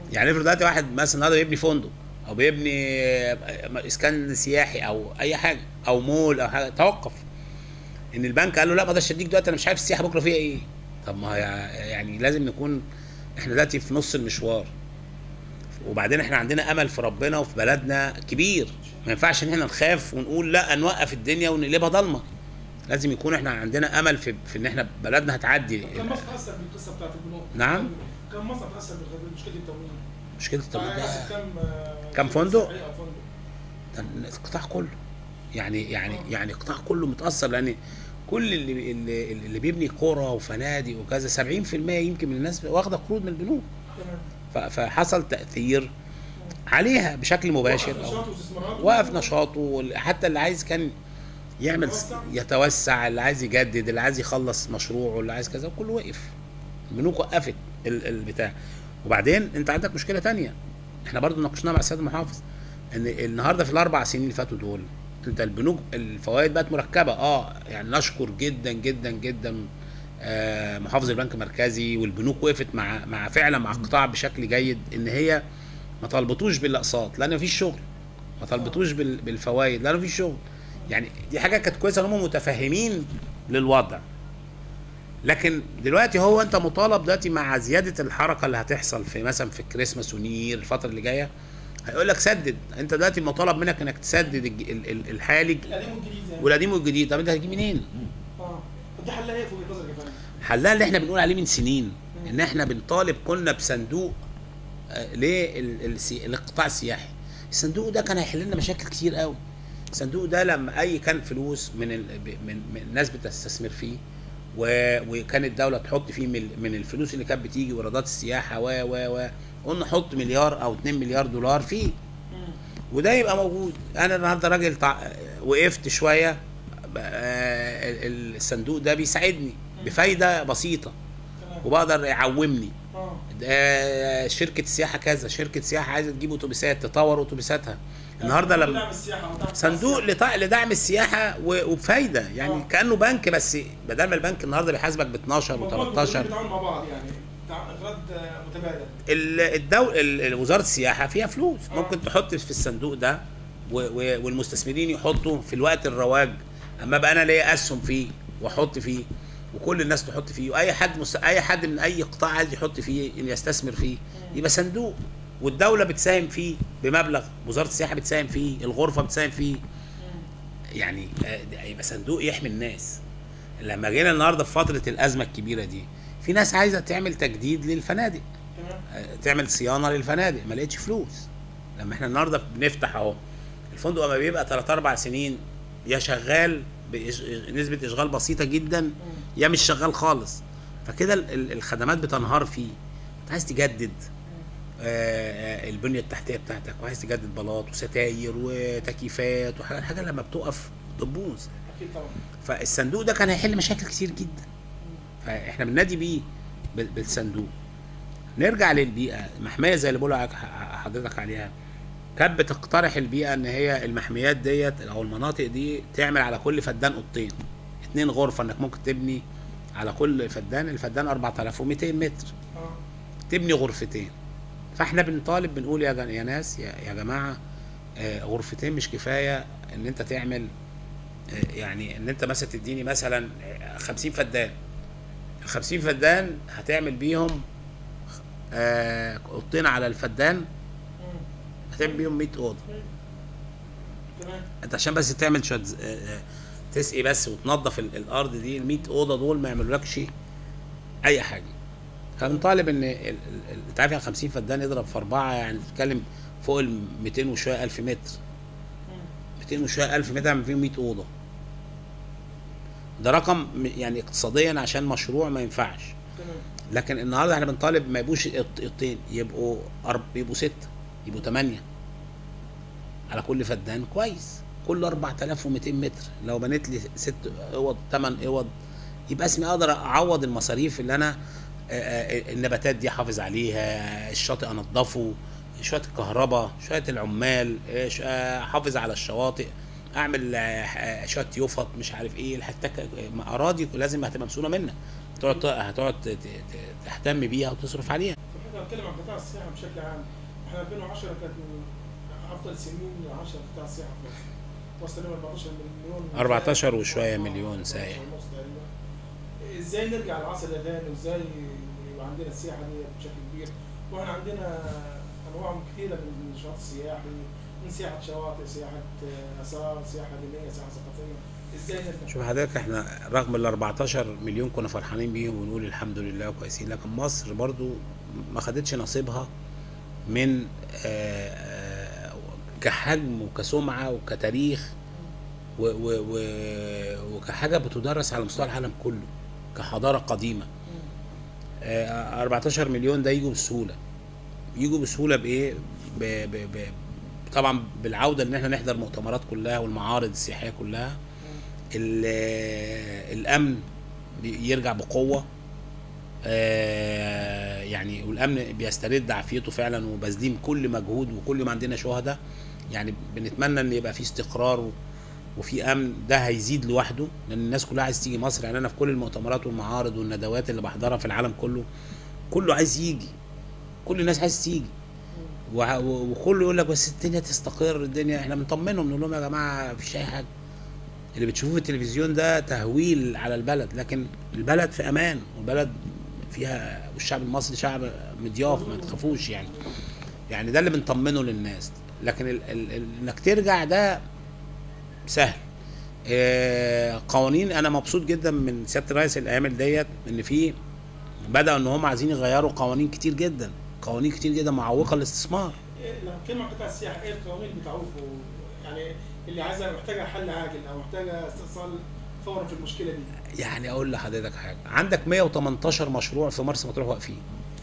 يعني افرض دلوقتي واحد مثلا النهارده بيبني فندق او بيبني اسكان سياحي او اي حاجه او مول او حاجه توقف ان البنك قال له لا ما اقدرش اديك دلوقتي انا مش عارف السياحه بكره فيها ايه طب ما هي يعني لازم نكون احنا دلوقتي في نص المشوار وبعدين احنا عندنا امل في ربنا وفي بلدنا كبير ما ينفعش ان احنا نخاف ونقول لا نوقف الدنيا ونقلبها ضلمه لازم يكون احنا عندنا امل في, في ان احنا بلدنا هتعدي كم مصر تاثر بالقصه بتاعت البنوك؟ نعم. كم مصر تاثر بمشكله التمويل؟ مشكله التمويل ده كم آه، كم فندق؟ سياحية أو فندق؟ ده القطاع كله يعني يعني يعني القطاع كله متاثر لان كل اللي اللي, اللي بيبني قرى وفنادق وكذا 70% يمكن من الناس واخده قروض من البنوك تمام ف- فحصل تاثير عليها بشكل مباشر وقف أو نشاط واستثمارات وقف نشاطه وال- حتى اللي عايز كان يعمل س- يتوسع؟ يتوسع اللي عايز يجدد اللي عايز يخلص مشروعه اللي عايز كذا كله وقف البنوك وقفت ال- البتاع وبعدين انت عندك مشكله تانية احنا برضو ناقشناها مع السيد المحافظ ان النهارده في الاربع سنين اللي فاتوا دول انت البنوك الفوائد بقت مركبه اه يعني نشكر جدا جدا جدا آه، محافظ البنك المركزي والبنوك وقفت مع مع فعلا مع القطاع بشكل جيد ان هي ما طالبتوش بالاقساط لان مفيش شغل ما طالبتوش بال- بالفوائد لان مفيش شغل يعني دي حاجه كانت كويسه ان هم متفهمين للوضع لكن دلوقتي هو انت مطالب دلوقتي مع زياده الحركه اللي هتحصل في مثلا في كريسماس ونير الفتره اللي جايه هيقول لك سدد انت دلوقتي مطالب منك انك تسدد الج- ال- ال- الحالج القديم والجديد يعني والقديم والجديد طب انت هتجيب منين؟ اه طب دي حلها ايه في وجهه نظرك يا فندم؟ حلها اللي احنا بنقول عليه من سنين ان احنا بنطالب كنا بصندوق آه، للقطاع السياحي الصندوق ده كان هيحل لنا مشاكل كتير قوي الصندوق ده لما اي كان فلوس من ال... من, من الناس بتستثمر فيه و... وكانت الدوله تحط فيه من, من الفلوس اللي كانت بتيجي وايرادات السياحه و و و قلنا حط مليار او 2 مليار دولار فيه وده يبقى موجود انا النهارده راجل تع... وقفت شويه آه، ال- الصندوق ده بيساعدني بفايده بسيطه تمام وبقدر يعومني اه ده شركه سياحه كذا شركه سياحه عايزه تجيب اتوبيسات تطور اتوبيساتها النهارده صندوق لما دعم السياحه ودعم صندوق السياحة. لط- لدعم السياحه و- وبفايده يعني آه. كانه بنك بس بدل ما البنك النهارده بيحاسبك ب 12 المفروض و13 بيتعاونوا مع بعض يعني تع- اقراض آه، متبادل الدول ال- ال- وزاره السياحه فيها فلوس آه. ممكن تحط في الصندوق ده و- و- والمستثمرين يحطوا في الوقت الرواج اما بقى انا ليا اسهم فيه واحط فيه وكل الناس تحط فيه واي حد مست... اي حد من اي قطاع عايز يحط فيه ان يستثمر فيه يبقى صندوق والدوله بتساهم فيه بمبلغ وزاره السياحه بتساهم فيه الغرفه بتساهم فيه يعني آه، ده يبقى صندوق يحمي الناس لما جينا النهارده في فتره الازمه الكبيره دي في ناس عايزه تعمل تجديد للفنادق تمام تعمل صيانه للفنادق ما لقيتش فلوس لما احنا النهارده بنفتح اهو الفندق اما بيبقى 3 4 سنين يا شغال بنسبه اشغال بسيطه جدا يا مش شغال خالص فكده ال- ال- الخدمات بتنهار فيه انت عايز تجدد آه، آه، البنيه التحتيه بتاعتك وعايز تجدد بلاط وستاير وتكييفات وحاجات حاجه لما بتقف بتبوظ اكيد طبعا فالصندوق ده كان هيحل مشاكل كتير جدا فاحنا بننادي بيه بال- بالصندوق نرجع للبيئه المحميه زي اللي بقول لك- حضرتك عليها كانت بتقترح البيئه ان هي المحميات ديت او المناطق دي تعمل على كل فدان اوضتين اتنين غرفه انك ممكن تبني على كل فدان الفدان 4200 متر اه تبني غرفتين فاحنا بنطالب بنقول يا جن- يا ناس يا, يا جماعه آه، غرفتين مش كفايه ان انت تعمل آه، يعني ان انت مثلا تديني مثلا آه، 50 فدان ال 50 فدان هتعمل بيهم آه، اوضتين على الفدان مم. هتعمل بيهم 100 اوضه تمام انت عشان بس تعمل شويه ز- آه، آه، تسقي بس وتنظف ال- الارض دي ال 100 اوضه دول ما يعملولكش اي حاجه فبنطالب ان ال- ال- ال- انت عارف يعني 50 فدان يضرب في اربعه يعني تتكلم فوق ال 200 وشويه الف متر مم. 200 وشويه الف متر يعمل فيهم 100 اوضه ده رقم م- يعني اقتصاديا عشان مشروع ما ينفعش تمام لكن النهارده احنا بنطالب ما يبقوش قط- قطين يبقوا أرب... يبقوا ستة يبقوا ثمانية على كل فدان كويس كل 4200 متر لو بنيت لي ست اوض ثمان اوض يبقى اسمي اقدر اعوض المصاريف اللي انا آه، آه، النباتات دي احافظ عليها الشاطئ انضفه شويه الكهرباء شويه العمال آه، ش- آه، احافظ على الشواطئ اعمل آه، آه، شويه يفط مش عارف ايه الحتى اراضي لازم هتبقى مسؤوله منك هتقعد هتقعد ت- ت- ت- تهتم بيها وتصرف عليها طب حضرتك بتكلم عن قطاع السياحه بشكل عام احنا 2010 كانت من افضل سنين 10 قطاع السياحه في مصر وصلنا ل 14 مليون 14 وشوية آه، مليون 14 سائح. ونص تقريبا. ازاي نرجع للعصر ده تاني وازاي يبقى عندنا السياحه دي بشكل كبير واحنا عندنا انواع كثيره من النشاط السياحي من سياحه شواطئ سياحه آه، اثار سياحه دينيه سياحه ثقافيه ازاي نرجع شوف حضرتك احنا رغم ال 14 مليون كنا فرحانين بيهم ونقول الحمد لله كويسين لكن مصر برضو ما خدتش نصيبها من آه، آه، كحجم وكسمعة وكتاريخ و و و وكحاجة بتدرس على مستوى العالم كله كحضارة قديمة آه، 14 مليون ده يجوا بسهولة يجوا بسهولة بإيه؟ ب ب ب طبعا بالعودة ان احنا نحضر مؤتمرات كلها والمعارض السياحية كلها ال- الامن يرجع بقوه آه، يعني والامن بيسترد عافيته فعلا وبذلين كل مجهود وكل ما عندنا شهداء يعني بنتمنى ان يبقى في استقرار و- وفي امن ده هيزيد لوحده لان الناس كلها عايز تيجي مصر يعني انا في كل المؤتمرات والمعارض والندوات اللي بحضرها في العالم كله كله عايز يجي كل الناس عايز تيجي وع- و- وكله يقول لك بس الدنيا تستقر الدنيا احنا بنطمنهم نقول لهم يا جماعه مفيش اي حاجه اللي بتشوفوه في التلفزيون ده تهويل على البلد لكن البلد في امان والبلد فيها والشعب المصري شعب مضياف ما تخافوش يعني يعني ده اللي بنطمنه للناس لكن ال ال ال انك ترجع ده سهل آه، قوانين انا مبسوط جدا من سياده الرئيس الايام ديت ان في بداوا ان هم عايزين يغيروا قوانين كتير جدا قوانين كتير جدا معوقه للاستثمار إيه- لما بتكلم عن قطاع السياحه ايه القوانين اللي بتعوقه يعني اللي عايزه محتاجه حل عاجل او محتاجه استئصال فورا في المشكله دي يعني اقول لحضرتك حاجه عندك 118 مشروع في مرسى مطروح واقفين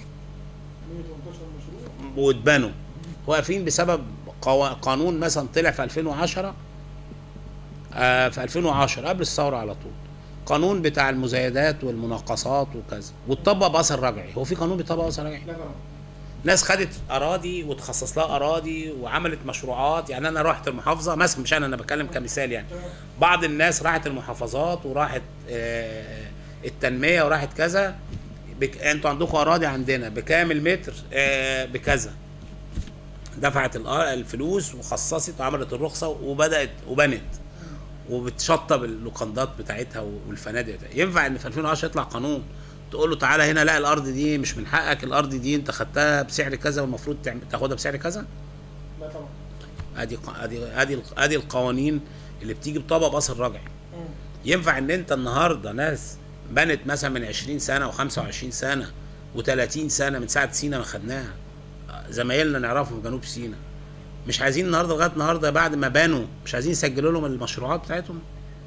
118 مشروع واتبنوا واقفين بسبب قوا- قانون مثلا طلع في 2010 آه في 2010 قبل الثوره على طول قانون بتاع المزايدات والمناقصات وكذا واتطبق باثر رجعي هو في قانون بيطبق باثر رجعي لا طبعا ناس خدت اراضي وتخصص لها اراضي وعملت مشروعات يعني انا رحت المحافظه مثلا مش انا انا بتكلم كمثال يعني تمام بعض الناس راحت المحافظات وراحت آه، التنميه وراحت كذا بك... انتوا عندكم اراضي عندنا بكام المتر آه، بكذا دفعت الأر- الفلوس وخصصت وعملت الرخصه وبدات وبنت وبتشطب اللوكندات بتاعتها والفنادق بتاعتها. ينفع ان في 2010 يطلع قانون تقول له تعالى هنا لا الارض دي مش من حقك الارض دي انت خدتها بسعر كذا والمفروض تعم- تاخدها بسعر كذا لا طبعا ادي ق- ادي ادي ادي القوانين اللي بتيجي بطبق باثر رجعي مم. ينفع ان انت النهارده ناس بنت مثلا من 20 سنه و25 سنه و30 سنه من ساعه سينا ما خدناها زمايلنا نعرفهم في جنوب سينا مش عايزين النهارده لغايه النهارده بعد ما بانوا مش عايزين يسجلوا لهم المشروعات بتاعتهم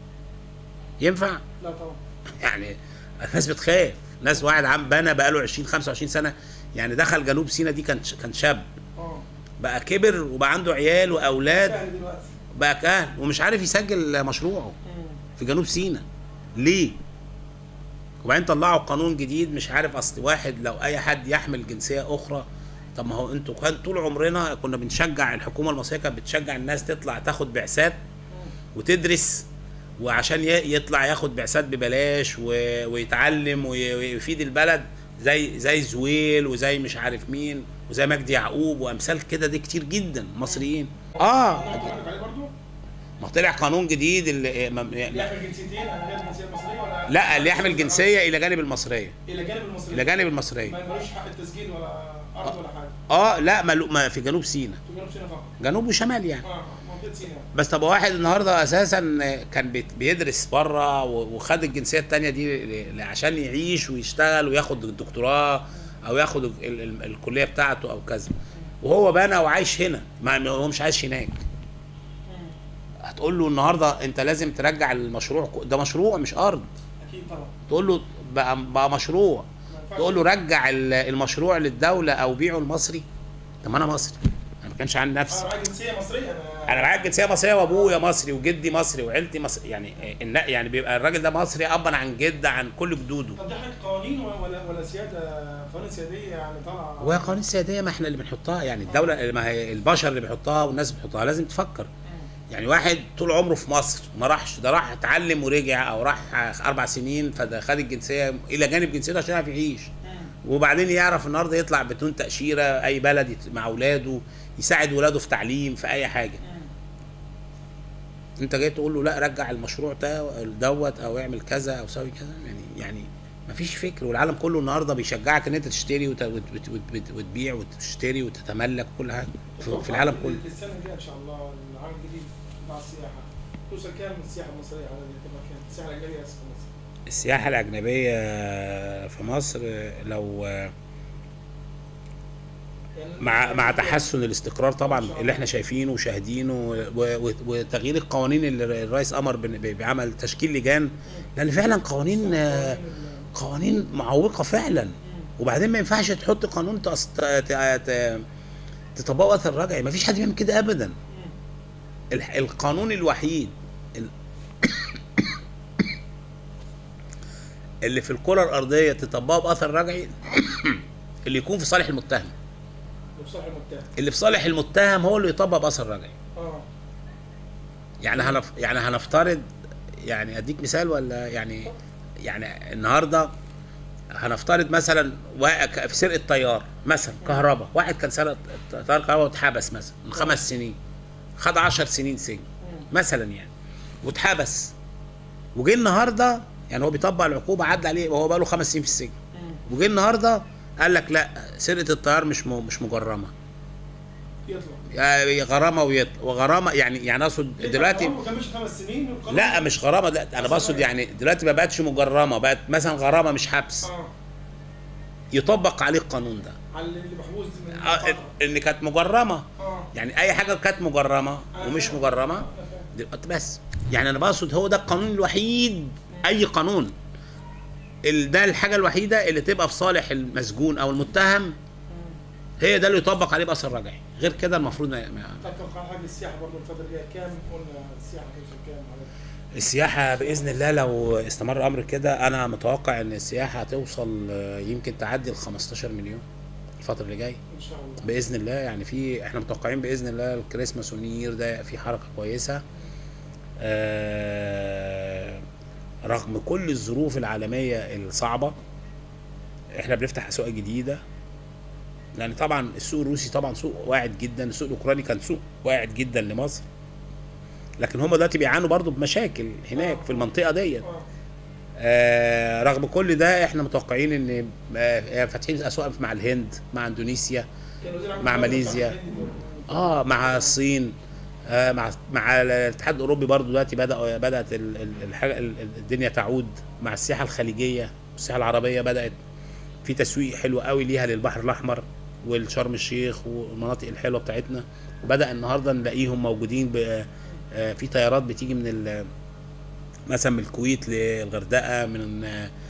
ينفع لا طبعا يعني الناس بتخاف ناس واحد عم بنى بقاله 20 25 سنه يعني دخل جنوب سينا دي كان كان شاب اه بقى كبر وبقى عنده عيال واولاد سهل دلوقتي بقى كهل ومش عارف يسجل مشروعه مم. في جنوب سيناء ليه وبعدين طلعوا قانون جديد مش عارف اصل واحد لو اي حد يحمل جنسيه اخرى طب ما هو انتوا كان طول عمرنا كنا بنشجع الحكومه المصريه كانت بتشجع الناس تطلع تاخد بعثات وتدرس وعشان ي- يطلع ياخد بعثات ببلاش و- ويتعلم وي- ويفيد البلد زي زي زويل وزي مش عارف مين وزي مجدي يعقوب وامثال كده دي كتير جدا مصريين اه نقعد نتفرج عليه برضه ما طلع قانون جديد اللي ما- يحمل جنسيتين انا غير الجنسيه المصريه ولا لا اللي يحمل جنسيه الى جانب المصريه الى جانب المصريه الى جانب المصريه ما ملوش حق التسجيل ولا ارض ولا حاجه اه لا ملو ما في جنوب سيناء في جنوب سيناء فقط جنوب وشمال يعني اه منطقه سيناء بس طب واحد النهارده اساسا كان بيت- بيدرس بره و- وخد الجنسيه التانية دي ل- ل- عشان يعيش ويشتغل وياخد الدكتوراه او ياخد ال- ال- الكليه بتاعته او كذا وهو بنى وعايش هنا ما هو مش عايش هناك مم. هتقول له النهارده انت لازم ترجع المشروع ك- ده مشروع مش ارض اكيد طبعا تقول له بقى, بقى مشروع ما ينفعش. تقول له رجع ال- المشروع للدوله او بيعه المصري طب ما انا مصري انا ما كانش عندي نفس انا معايا جنسيه مصريه انا انا معايا جنسيه مصريه وابويا مصري وجدي مصري وعيلتي مصري يعني النا- يعني بيبقى الراجل ده مصري ابا عن جد عن كل جدوده طب دي حاجه قوانين ولا ولا سياده قوانين سياديه يعني طالعه وهي قوانين السياديه ما احنا اللي بنحطها يعني الدوله ما هي البشر اللي بيحطها والناس بتحطها لازم تفكر مم. يعني واحد طول عمره في مصر ما راحش ده راح اتعلم ورجع او راح اربع سنين فده خد الجنسيه الى جانب جنسيته عشان يعرف يعيش مم. وبعدين يعرف النهارده يطلع بدون تاشيره اي بلد يت- مع اولاده يساعد ولاده في تعليم في اي حاجه انت جاي تقول له لا رجع المشروع ده دوت او اعمل كذا او سوي كذا يعني يعني مفيش فكر والعالم كله النهارده بيشجعك ان انت تشتري وت- وت- وت- وت- وتبيع وتشتري وتتملك كل حاجه في- في العالم كله السنه الجايه ان شاء الله العام الجديد مع السياحه توصل كام السياحه المصريه على تبقى كام السياحه الاجنبيه بس في مصر السياحة الأجنبية في مصر لو يعني مع مع تحسن الاستقرار طبعا اللي احنا شايفينه وشاهدينه و- و- وتغيير القوانين اللي الرئيس أمر بن- بعمل تشكيل لجان لأن فعلا قوانين آه، قوانين معوقة فعلا وبعدين ما ينفعش تحط قانون تأس- ت- ت- ت- تطبقه أثر رجعي ما فيش حد بيعمل كده أبدا الح- القانون الوحيد ال- اللي في الكرة الأرضية تطبقه بأثر رجعي اللي يكون في صالح المتهم بصالح المتهم اللي في صالح المتهم هو اللي يطبق بأثر رجعي اه يعني هنف... يعني هنفترض يعني اديك مثال ولا يعني يعني النهارده هنفترض مثلا وا- ك- في سرقه طيار مثلا كهرباء واحد كان سرق طيار كهرباء واتحبس مثلا من خمس سنين خد 10 سنين سجن مثلا يعني واتحبس وجه النهارده يعني هو بيطبق العقوبه عدى عليه وهو بقى له خمس سنين في السجن وجه النهارده قال لك لا سرقه الطيار مش م... مش مجرمه يطلع يعني غرامه ويطلع وغرامه يعني يعني اقصد دلوقتي ما كملش خمس سنين والقانون- لا مش غرامه ده انا بقصد يعني دلوقتي ما بقتش مجرمه بقت مثلا غرامه مش حبس اه يطبق عليه القانون ده على اللي محبوس من آه، فترة. ان كانت مجرمه اه يعني اي حاجه كانت مجرمه ومش مجرمه دلوقتي بس يعني انا بقصد هو ده القانون الوحيد اي قانون ال- ده الحاجه الوحيده اللي تبقى في صالح المسجون او المتهم هي ده اللي يطبق عليه باثر رجعي غير كده المفروض ما ما- طب توقع حاجه السياحه برضه الفتره الجايه كام قلنا السياحه توصل كام على السياحة بإذن الله لو استمر الأمر كده أنا متوقع إن السياحة هتوصل آه، يمكن تعدي ال 15 مليون الفترة اللي جاية ان شاء الله بإذن الله يعني في إحنا متوقعين بإذن الله الكريسماس والنير ده في حركة كويسة آه، رغم كل الظروف العالمية الصعبة إحنا بنفتح أسواق جديدة لأن طبعا السوق الروسي طبعا سوق واعد جدا السوق الأوكراني كان سوق واعد جدا لمصر لكن هم دلوقتي بيعانوا برضو بمشاكل هناك في المنطقة ديت اه آه، رغم كل ده احنا متوقعين ان آه، فاتحين اسواق مع الهند مع اندونيسيا كان وزير العمل مع الخارجية ماليزيا. بتاع الهند دول. اه مع الصين آه مع مع الاتحاد الاوروبي برضو دلوقتي بدا بدات ال- ال- الحاجه ال- ال- الدنيا تعود مع السياحه الخليجيه والسياحه العربيه بدات في تسويق حلو قوي ليها للبحر الاحمر والشرم الشيخ والمناطق الحلوه بتاعتنا وبدا النهارده نلاقيهم موجودين ب- آه، في طيارات بتيجي من ال- مثلا من الكويت للغردقه من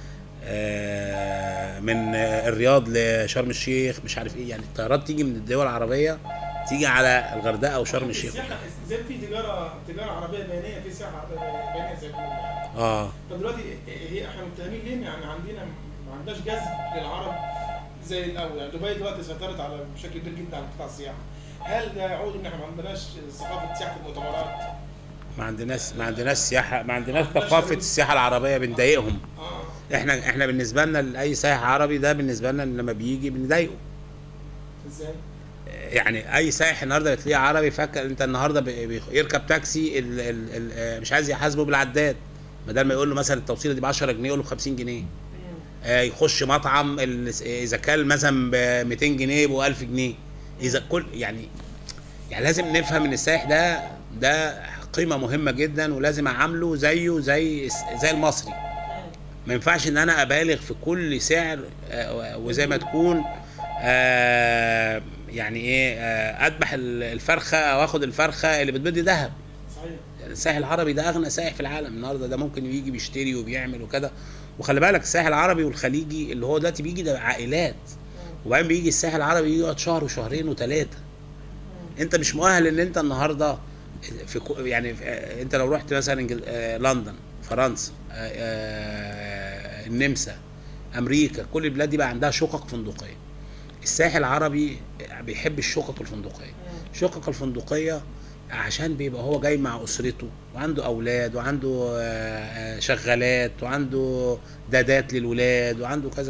آه، من آه، الرياض لشرم الشيخ مش عارف ايه يعني الطيارات تيجي من الدول العربيه تيجي على الغردقه وشرم الشيخ السياحه زي في تجاره تجاره عربيه بينيه في سياحه عربية بينيه زي ما بيقولوا يعني. اه طب دلوقتي هي احنا متهمين ليه يعني عندنا ما عندناش جذب للعرب زي الاول يعني دبي دلوقتي سيطرت على بشكل كبير جدا على قطاع السياحه هل ده يعود ان احنا ما عندناش ثقافه سياحه المؤتمرات؟ ما عندناش ما عندناش سياحه ما عندناش ثقافه السياحه العربيه بنضايقهم اه احنا احنا بالنسبه لنا اي سائح عربي ده بالنسبه لنا لما بيجي بنضايقه ازاي؟ يعني اي سائح النهارده بتلاقيه عربي فاكر انت النهارده بي- بي- يركب تاكسي ال ال ال آه، مش عايز يحاسبه بالعداد بدل ما يقول له مثلا التوصيله دي ب 10 جنيه يقول له ب 50 جنيه آه، يخش مطعم ال- اذا كان مثلا ب 200 جنيه يبقوا 1000 جنيه اذا كل يعني يعني لازم نفهم ان السائح ده ده قيمه مهمه جدا ولازم اعامله زيه زي زي المصري ما ينفعش ان انا ابالغ في كل سعر آه، وزي ما تكون آه، يعني ايه آه، اذبح ال- الفرخه او اخد الفرخه اللي بتبدي ذهب صحيح الساحل العربي ده اغنى سائح في العالم النهارده ده ممكن يجي بيشتري وبيعمل وكده وخلي بالك الساحل العربي والخليجي اللي هو دلوقتي بيجي ده عائلات وبعدين بيجي الساحل العربي يقعد شهر وشهرين وثلاثه انت مش مؤهل ان انت النهارده في كو- يعني في- آه، انت لو رحت مثلا إنجل- آه، لندن فرنسا آه، آه، النمسا امريكا كل البلاد دي بقى عندها شقق فندقيه الساحل العربي بيحب الشقق الفندقيه الشقق الفندقيه عشان بيبقى هو جاي مع اسرته وعنده اولاد وعنده آه، آه، شغالات وعنده دادات للولاد وعنده كذا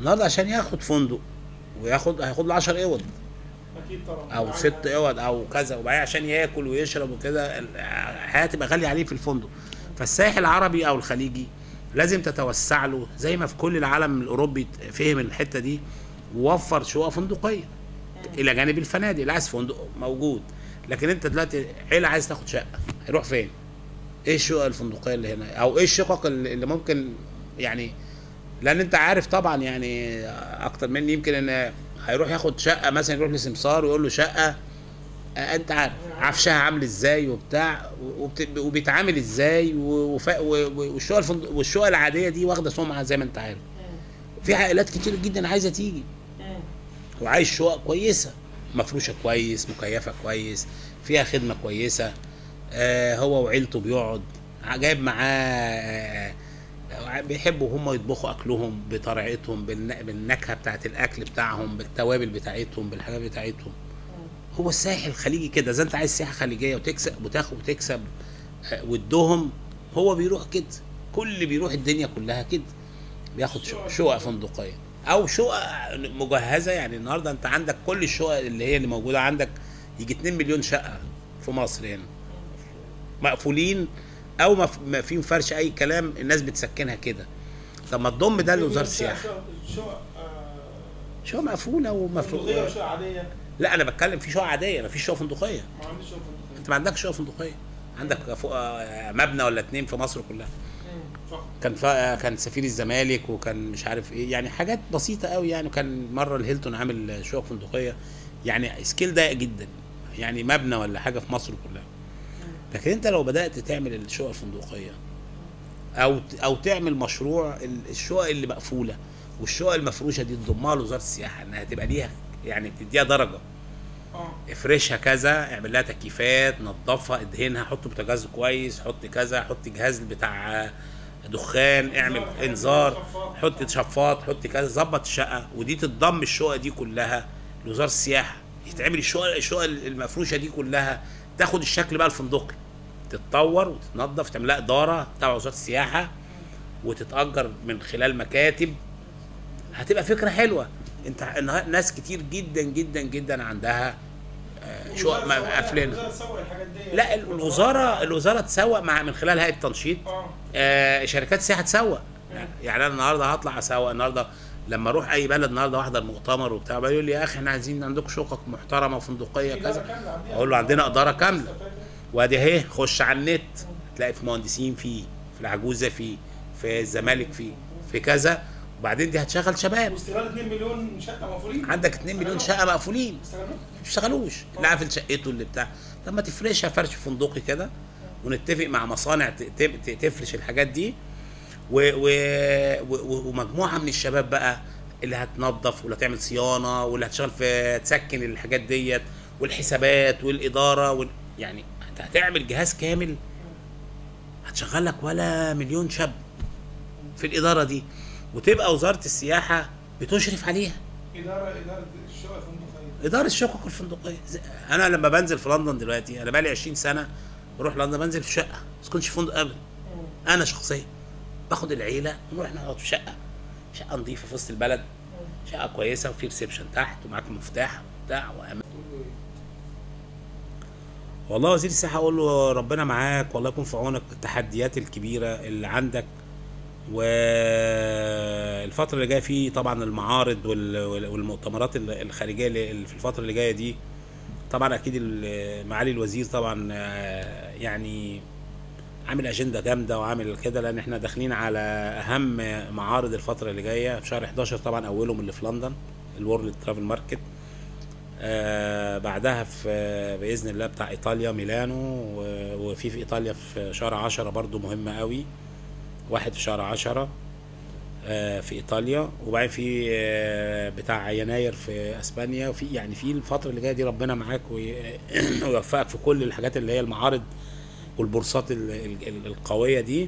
النهارده عشان ياخد فندق وياخد هياخد له 10 اوض اكيد طبعا او ست اوض او كذا وبعدين عشان ياكل ويشرب وكده الحياه تبقى غاليه عليه في الفندق فالسائح العربي او الخليجي لازم تتوسع له زي ما في كل العالم الاوروبي فهم الحته دي ووفر شقق فندقيه الى جانب الفنادق اللي عايز فندق موجود لكن انت دلوقتي عيله عايز تاخد شقه هيروح فين؟ ايه الشقق الفندقيه اللي هنا او ايه الشقق اللي اللي ممكن يعني لان انت عارف طبعا يعني اكتر مني يمكن ان هيروح ياخد شقه مثلا يروح لسمسار ويقول له شقه آه، انت عارف عفشها عامل ازاي وبتاع وبت- وبيتعامل ازاي و- وف- و- و- والشقق الفندق والشقق العاديه دي واخده سمعه زي ما انت عارف في عائلات كتير جدا عايزه تيجي وعايز شقق كويسه مفروشه كويس مكيفه كويس فيها خدمه كويسه آه هو وعيلته بيقعد جايب معاه آه بيحبوا هم يطبخوا اكلهم بطريقتهم بالن- بالنكهه بتاعت الاكل بتاعهم بالتوابل بتاعتهم بالحاجات بتاعتهم هو الساحل الخليجي كده اذا انت عايز سياحه خليجيه وتكسب وتاخد وتكسب آه، ودهم هو بيروح كده كل اللي بيروح الدنيا كلها كده بياخد شقق شقق فندقيه او شقق مجهزه يعني النهارده انت عندك كل الشقق اللي هي اللي موجوده عندك يجي 2 مليون شقه في مصر هنا مقفولين او ما ف- ما فيهم فرش اي كلام الناس بتسكنها كده طب ما تضم ده لوزاره السياحه شقق شقق مقفوله فندقيه ومفروض وشقق عاديه لا انا بتكلم في شقق عاديه ما فيش شقق فندقيه ما عنديش شقق فندقيه انت ما عندكش شقق فندقيه عندك فوق آه، مبنى ولا اتنين في مصر كلها صح كان فا كان سفير الزمالك وكان مش عارف ايه يعني حاجات بسيطه قوي يعني كان مره الهيلتون عامل شقق فندقيه يعني سكيل ضيق جدا يعني مبنى ولا حاجه في مصر كلها لكن انت لو بدات تعمل الشقق الفندقيه او او تعمل مشروع ال- الشقق اللي مقفوله والشقق المفروشه دي تضمها لوزاره السياحه انها تبقى ليها يعني تديها درجه اه افرشها كذا اعمل لها تكييفات نظفها ادهنها حط بوتاجاز كويس حط كذا حط جهاز بتاع دخان اعمل انذار حط شفاط حط كذا ظبط الشقه ودي تتضم الشقه دي كلها لوزاره السياحه يتعمل الشقق الشقق المفروشه دي كلها تاخد الشكل بقى الفندقي تتطور وتتنظف تعمل لها اداره تبع وزاره السياحه وتتاجر من خلال مكاتب هتبقى فكره حلوه انت النها- ناس كتير جدا جدا جدا عندها آه، شقق قافلينها الوزاره تسوق الحاجات دي لا الوزاره الوزاره تسوق مع من خلال هيئه التنشيط اه آه شركات السياحه تسوق يعني انا النهارده هطلع اسوق النهارده لما اروح اي بلد النهارده احضر مؤتمر وبتاع بيقول لي يا اخي احنا عايزين عندكم شقق محترمه وفندقيه كذا اقول له عندنا اداره كامله وادي اهي خش على النت تلاقي في مهندسين فيه في العجوزه فيه في الزمالك فيه في كذا وبعدين دي هتشغل شباب واستغلال 2 مليون شقه مقفولين عندك 2 مليون شقه مقفولين استغلوه ما بيشتغلوش اللي قافل شقته اللي بتاع طب ما تفرشها فرش فندقي كده ونتفق مع مصانع ت- ت- ت- تفرش الحاجات دي و و و ومجموعه من الشباب بقى اللي هتنظف واللي هتعمل صيانه واللي هتشتغل في تسكن الحاجات ديت والحسابات والاداره وال... يعني انت هتعمل جهاز كامل هتشغل لك ولا مليون شاب في الاداره دي وتبقى وزاره السياحه بتشرف عليها اداره اداره الشقق الفندقيه اداره الشقق الفندقيه زي- انا لما بنزل في لندن دلوقتي انا بقالي 20 سنه بروح لندن بنزل في شقه ما اسكنش في فندق ابدا انا شخصيا باخد العيله ونروح نقعد في شقه شقه نظيفه في وسط البلد شقه كويسه وفي ريسبشن تحت ومعاك مفتاح وبتاع وامان والله وزير السياحه اقول له ربنا معاك والله يكون في عونك التحديات الكبيره اللي عندك والفتره اللي جايه في طبعا المعارض وال- وال- والمؤتمرات ال- الخارجيه اللي في الفتره اللي جايه دي طبعا اكيد ال- معالي الوزير طبعا آه، يعني عامل اجنده جامده وعامل كده لان احنا داخلين على اهم معارض الفتره اللي جايه في شهر 11 طبعا اولهم اللي في لندن الورلد ترافل ماركت آه بعدها في باذن الله بتاع ايطاليا ميلانو و- وفي في ايطاليا في شهر 10 برضو مهمه قوي واحد في شهر 10 آه في ايطاليا وبعدين في آه بتاع يناير في اسبانيا وفي يعني في الفتره اللي جايه دي ربنا معاك وي- ويوفقك في كل الحاجات اللي هي المعارض والبورصات ال- ال- ال- القويه دي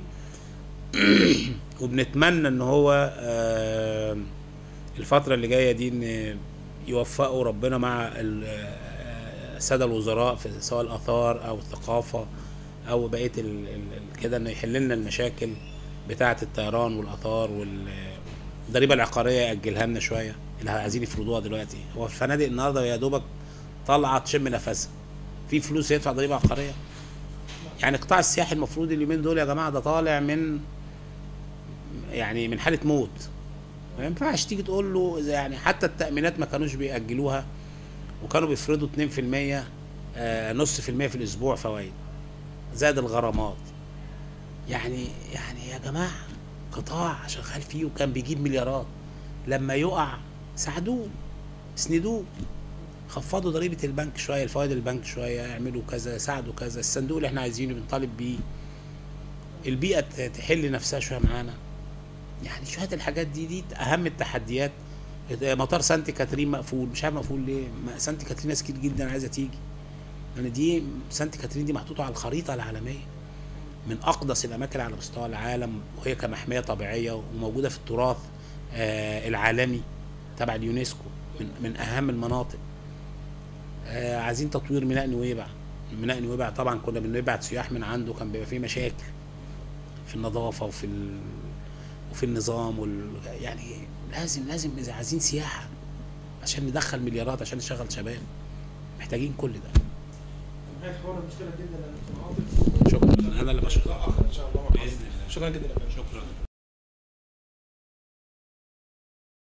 وبنتمنى ان هو آه، الفتره اللي جايه دي ان يوفقوا ربنا مع ال- آه، الساده الوزراء في سواء الاثار او الثقافه او بقيه ال- ال- ال- كده انه يحل لنا المشاكل بتاعه الطيران والاثار وال الضريبه العقاريه ياجلها لنا شويه اللي عايزين يفرضوها دلوقتي هو الفنادق النهارده يا دوبك طالعه تشم نفسها في فلوس يدفع ضريبه عقاريه يعني القطاع السياحي المفروض اليومين دول يا جماعه ده طالع من يعني من حاله موت ما ينفعش تيجي تقول له إذا يعني حتى التامينات ما كانوش بيأجلوها وكانوا بيفرضوا 2% آه نص في المية في الاسبوع فوائد زاد الغرامات يعني يعني يا جماعه قطاع شغال فيه وكان بيجيب مليارات لما يقع ساعدوه اسندوه خفضوا ضريبه البنك شويه الفوائد البنك شويه يعملوا كذا ساعدوا كذا الصندوق اللي احنا عايزينه بنطالب بيه البيئه ت- تحل نفسها شويه معانا يعني شويه الحاجات دي دي اهم التحديات مطار سانت كاترين مقفول مش عارف مقفول ليه ما- سانت كاترين ناس كتير جدا عايزه تيجي يعني دي سانت كاترين دي محطوطه على الخريطه العالميه من اقدس الاماكن على مستوى العالم وهي كمحميه طبيعيه وموجوده في التراث آه العالمي تبع اليونسكو من من اهم المناطق آه عايزين تطوير ميناء نويبع ميناء نويبع طبعا كنا بنبعت سياح من عنده كان بيبقى فيه مشاكل في النظافه وفي ال... وفي النظام وال... يعني لازم لازم اذا عايزين سياحه عشان ندخل مليارات عشان نشغل شباب محتاجين كل ده نهايه حوار المشكله جدا يا دكتور عاطف شكرا انا اللي بشكرك اخر ان شاء الله مع بإذن حضرتك. الله. شكرا جدا يا فندم شكرا